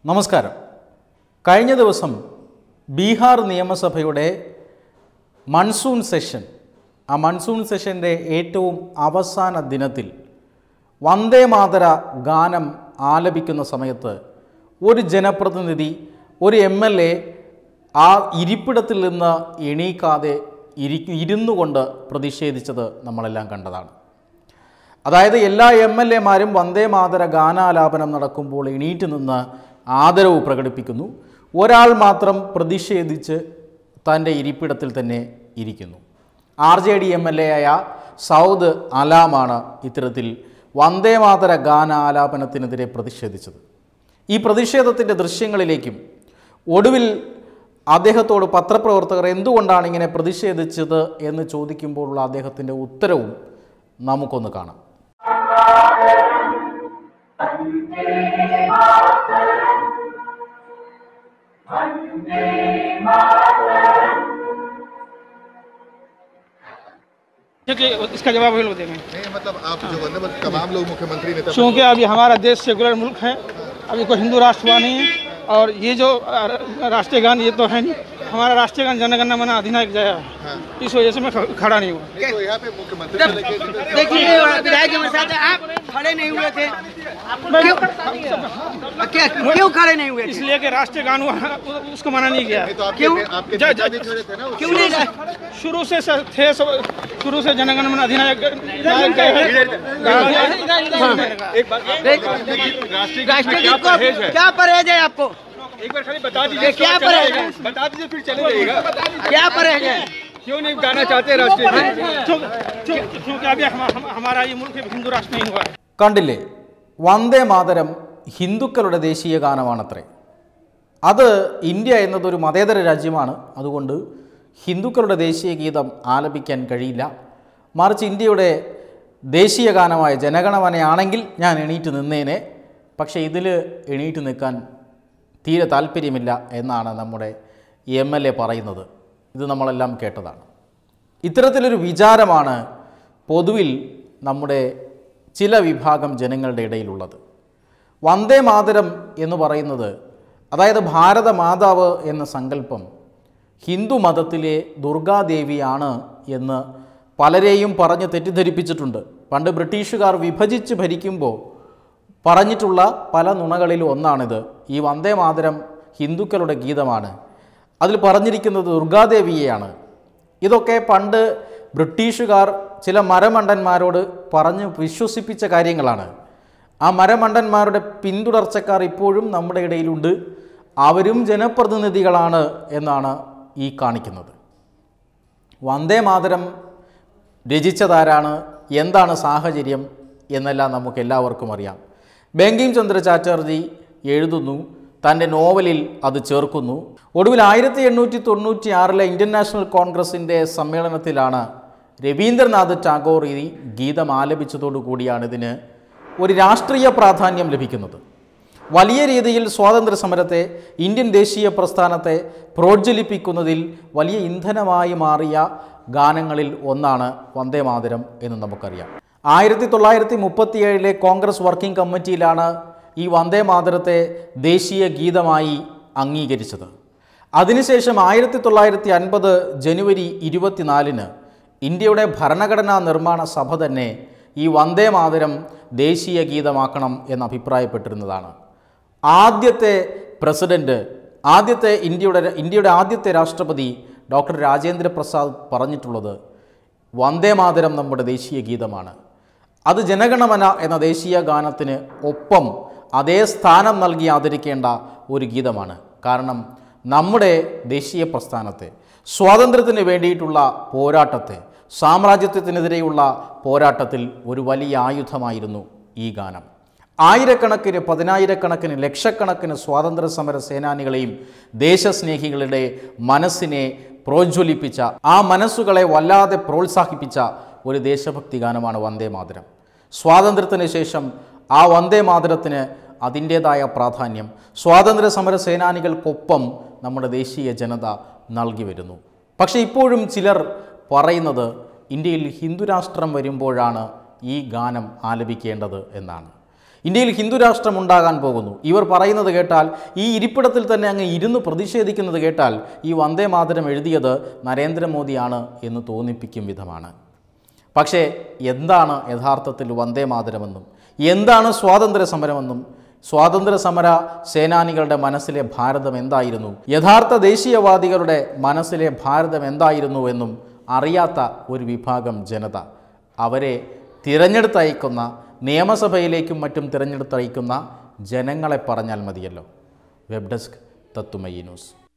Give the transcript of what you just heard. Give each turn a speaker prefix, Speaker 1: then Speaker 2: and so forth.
Speaker 1: നമസ്കാരം കഴിഞ്ഞ ദിവസം ബീഹാർ നിയമസഭയുടെ മൺസൂൺ സെഷൻ ആ മൺസൂൺ സെഷൻ്റെ ഏറ്റവും അവസാന ദിനത്തിൽ വന്ദേ മാതര ഗാനം ആലപിക്കുന്ന സമയത്ത് ഒരു ജനപ്രതിനിധി ഒരു എം എൽ എ ആ ഇരിപ്പിടത്തിൽ നിന്ന് എണീക്കാതെ ഇരി ഇരുന്നു കൊണ്ട് പ്രതിഷേധിച്ചത് നമ്മളെല്ലാം കണ്ടതാണ് അതായത് എല്ലാ എം എൽ എമാരും വന്ദേ മാതര ഗാനാലാപനം നടക്കുമ്പോൾ എണീറ്റ് നിന്ന് ആദരവ് പ്രകടിപ്പിക്കുന്നു ഒരാൾ മാത്രം പ്രതിഷേധിച്ച് തൻ്റെ ഇരിപ്പിടത്തിൽ തന്നെ ഇരിക്കുന്നു R J D M L A ആയ സൗദ് അലാമാണ് ഇത്തരത്തിൽ വന്ദേ മാതര ഗാനാലാപനത്തിനെതിരെ പ്രതിഷേധിച്ചത് ഈ പ്രതിഷേധത്തിൻ്റെ ദൃശ്യങ്ങളിലേക്കും ഒടുവിൽ അദ്ദേഹത്തോട് പത്രപ്രവർത്തകർ എന്തുകൊണ്ടാണ് ഇങ്ങനെ പ്രതിഷേധിച്ചത് എന്ന് ചോദിക്കുമ്പോഴുള്ള അദ്ദേഹത്തിൻ്റെ ഉത്തരവും നമുക്കൊന്ന് കാണാം
Speaker 2: कि इसका जवाब वो लोग देंगे
Speaker 3: नहीं मतलब आप जो वंदे मातरम तमाम लोग मुख्यमंत्री नेता
Speaker 2: क्योंकि अभी हमारा देश सेकुलर मुल्क है अभी कोई हिंदू राष्ट्र हुआ नहीं है और ये जो अ, राष्ट्रीय गान ये तो है नहीं हमारा राष्ट्रीय गान जनगणना मना अधिनायक जया है इस वजह से मैं ख- खड़ा नहीं हुआ
Speaker 3: नहीं, तो यहाँ पे मुख्यमंत्री से लेके
Speaker 4: देखिए विधायक के साथ आप खड़े नहीं हुए थे क्यों क्या- क्यों खड़े नहीं हुए थे
Speaker 2: इसलिए कि राष्ट्रीय गान हुआ उसको मना नहीं किया
Speaker 3: नहीं, तो आपके
Speaker 4: क्यों?
Speaker 3: आपके
Speaker 2: जा-
Speaker 3: नेता
Speaker 2: जा-
Speaker 3: भी खड़े थे ना उस-
Speaker 4: क्यों नहीं गए?
Speaker 2: शुरू से सर थे सब शुरू से जनगण मन अधिनायक नायक गए हैं।
Speaker 4: राष्ट्रीय गीत को क्या परहेज है आपको
Speaker 2: एक बार खाली बता
Speaker 4: ये क्या परहेज है
Speaker 2: बता दीजिए फिर चले जाइएगा
Speaker 4: क्या परहेज है
Speaker 2: क्यों नहीं गाना चाहते राष्ट्रीय क्योंकि अभी हम, हम, हमारा ये मुल्क हिंदू राष्ट्र नहीं हुआ है
Speaker 1: കണ്ടില്ലേ വന്ദേ മാതരം ഹിന്ദുക്കളുടെ ദേശീയ ഗാനമാണത്രേ അത് ഇന്ത്യ എന്നതൊരു മതേതര രാജ്യമാണ് അതുകൊണ്ട് ഹിന്ദുക്കളുടെ ദേശീയ ഗീതം ആലപിക്കാൻ കഴിയില്ല മറിച്ച് ഇന്ത്യയുടെ ദേശീയ ഗാനമായ ജനഗണമനയാണെങ്കിൽ ഞാൻ എണീറ്റ് നിന്നേനെ പക്ഷേ ഇതിൽ എണീറ്റ് നിൽക്കാൻ തീരെ താല്പര്യമില്ല എന്നാണ് നമ്മുടെ എം എൽ എ പറയുന്നത് ഇത് നമ്മളെല്ലാം കേട്ടതാണ് ഇത്തരത്തിലൊരു വിചാരമാണ് പൊതുവിൽ നമ്മുടെ ചില വിഭാഗം ജനങ്ങളുടെ ഇടയിലുള്ളത് വന്ദേ മാതരം എന്ന് പറയുന്നത് അതായത് ഭാരത മാതാവ് എന്ന സങ്കല്പം ഹിന്ദു മതത്തിലെ ദുർഗാദേവിയാണ് എന്ന് പലരെയും പറഞ്ഞ് തെറ്റിദ്ധരിപ്പിച്ചിട്ടുണ്ട് പണ്ട് ബ്രിട്ടീഷുകാർ വിഭജിച്ച് ഭരിക്കുമ്പോൾ പറഞ്ഞിട്ടുള്ള പല നുണകളിലും ഒന്നാണിത് ഈ വന്ദേ മാതരം ഹിന്ദുക്കളുടെ ഗീതമാണ് അതിൽ പറഞ്ഞിരിക്കുന്നത് ദുർഗാദേവിയെയാണ് ഇതൊക്കെ പണ്ട് ബ്രിട്ടീഷുകാർ ചില മരമണ്ടന്മാരോട് പറഞ്ഞ് വിശ്വസിപ്പിച്ച കാര്യങ്ങളാണ് ആ മരമണ്ടന്മാരുടെ പിന്തുടർച്ചക്കാർ ഇപ്പോഴും നമ്മുടെ ഇടയിലുണ്ട് അവരും ജനപ്രതിനിധികളാണ് എന്നാണ് ഈ കാണിക്കുന്നത് വന്ദേ മാതരം രചിച്ചതാരാണ് എന്താണ് സാഹചര്യം എന്നെല്ലാം നമുക്ക് എല്ലാവർക്കും അറിയാം ബങ്കിം ചന്ദ്ര ചാറ്റർജി എഴുതുന്നു തൻ്റെ നോവലിൽ അത് ചേർക്കുന്നു ഒടുവിൽ ആയിരത്തി എണ്ണൂറ്റി തൊണ്ണൂറ്റി ആറിലെ ഇന്ത്യൻ നാഷണൽ കോൺഗ്രസിൻ്റെ സമ്മേളനത്തിലാണ് രവീന്ദ്രനാഥ് ടാഗോർ ഈ ഗീതം ആലപിച്ചതോടു കൂടിയാണ് ഇതിന് ഒരു രാഷ്ട്രീയ പ്രാധാന്യം ലഭിക്കുന്നത് വലിയ രീതിയിൽ സ്വാതന്ത്ര്യ സമരത്തെ ഇന്ത്യൻ ദേശീയ പ്രസ്ഥാനത്തെ പ്രോജ്വലിപ്പിക്കുന്നതിൽ വലിയ ഇന്ധനമായി മാറിയ ഗാനങ്ങളിൽ ഒന്നാണ് വന്ദേ മാതരം എന്ന് നമുക്കറിയാം ആയിരത്തി തൊള്ളായിരത്തി മുപ്പത്തിയേഴിലെ കോൺഗ്രസ് വർക്കിംഗ് കമ്മിറ്റിയിലാണ് ഈ വന്ദേ മാതരത്തെ ദേശീയ ഗീതമായി അംഗീകരിച്ചത് അതിനുശേഷം ആയിരത്തി തൊള്ളായിരത്തി അൻപത് ജനുവരി ഇരുപത്തിനാലിന് ഇന്ത്യയുടെ ഭരണഘടനാ നിർമ്മാണ സഭ തന്നെ ഈ വന്ദേ മാതരം ദേശീയ ഗീതമാക്കണം എന്ന് അഭിപ്രായപ്പെട്ടിരുന്നതാണ് ആദ്യത്തെ പ്രസിഡന്റ് ആദ്യത്തെ ഇന്ത്യയുടെ ഇന്ത്യയുടെ ആദ്യത്തെ രാഷ്ട്രപതി ഡോക്ടർ രാജേന്ദ്ര പ്രസാദ് പറഞ്ഞിട്ടുള്ളത് വന്ദേ മാതരം നമ്മുടെ ദേശീയ ഗീതമാണ് അത് ജനഗണമന എന്ന ദേശീയ ഗാനത്തിന് ഒപ്പം അതേ സ്ഥാനം നൽകി ആദരിക്കേണ്ട ഒരു ഗീതമാണ് കാരണം നമ്മുടെ ദേശീയ പ്രസ്ഥാനത്തെ സ്വാതന്ത്ര്യത്തിന് വേണ്ടിയിട്ടുള്ള പോരാട്ടത്തെ സാമ്രാജ്യത്വത്തിനെതിരെയുള്ള പോരാട്ടത്തിൽ ഒരു വലിയ ആയുധമായിരുന്നു ഈ ഗാനം ആയിരക്കണക്കിന് പതിനായിരക്കണക്കിന് ലക്ഷക്കണക്കിന് സ്വാതന്ത്ര്യ സമര സേനാനികളെയും ദേശസ്നേഹികളുടെ മനസ്സിനെ പ്രോജ്വലിപ്പിച്ച ആ മനസ്സുകളെ വല്ലാതെ പ്രോത്സാഹിപ്പിച്ച ഒരു ദേശഭക്തി ഗാനമാണ് വന്ദേ മാതരം സ്വാതന്ത്ര്യത്തിന് ശേഷം ആ വന്ദേ മാതരത്തിന് അതിൻ്റേതായ പ്രാധാന്യം സ്വാതന്ത്ര്യ സമര സേനാനികൾക്കൊപ്പം നമ്മുടെ ദേശീയ ജനത നൽകി വരുന്നു പക്ഷേ ഇപ്പോഴും ചിലർ പറയുന്നത് ഇന്ത്യയിൽ ഹിന്ദുരാഷ്ട്രം വരുമ്പോഴാണ് ഈ ഗാനം ആലപിക്കേണ്ടത് എന്നാണ് ഇന്ത്യയിൽ ഹിന്ദു രാഷ്ട്രം ഉണ്ടാകാൻ പോകുന്നു ഇവർ പറയുന്നത് കേട്ടാൽ ഈ ഇരിപ്പിടത്തിൽ തന്നെ അങ്ങ് ഇരുന്ന് പ്രതിഷേധിക്കുന്നത് കേട്ടാൽ ഈ വന്ദേ മാതരം എഴുതിയത് നരേന്ദ്രമോദിയാണ് എന്ന് തോന്നിപ്പിക്കും വിധമാണ് പക്ഷേ എന്താണ് യഥാർത്ഥത്തിൽ വന്ദേ മാതരമെന്നും എന്താണ് സ്വാതന്ത്ര്യ സമരമെന്നും സ്വാതന്ത്ര്യ സമര സേനാനികളുടെ മനസ്സിലെ ഭാരതം എന്തായിരുന്നു യഥാർത്ഥ ദേശീയവാദികളുടെ മനസ്സിലെ ഭാരതം എന്തായിരുന്നു എന്നും അറിയാത്ത ഒരു വിഭാഗം ജനത അവരെ തിരഞ്ഞെടുത്തയക്കുന്ന നിയമസഭയിലേക്കും മറ്റും തിരഞ്ഞെടുത്തയക്കുന്ന ജനങ്ങളെ പറഞ്ഞാൽ മതിയല്ലോ വെബ് ഡെസ്ക് തത്തുമയി ന്യൂസ്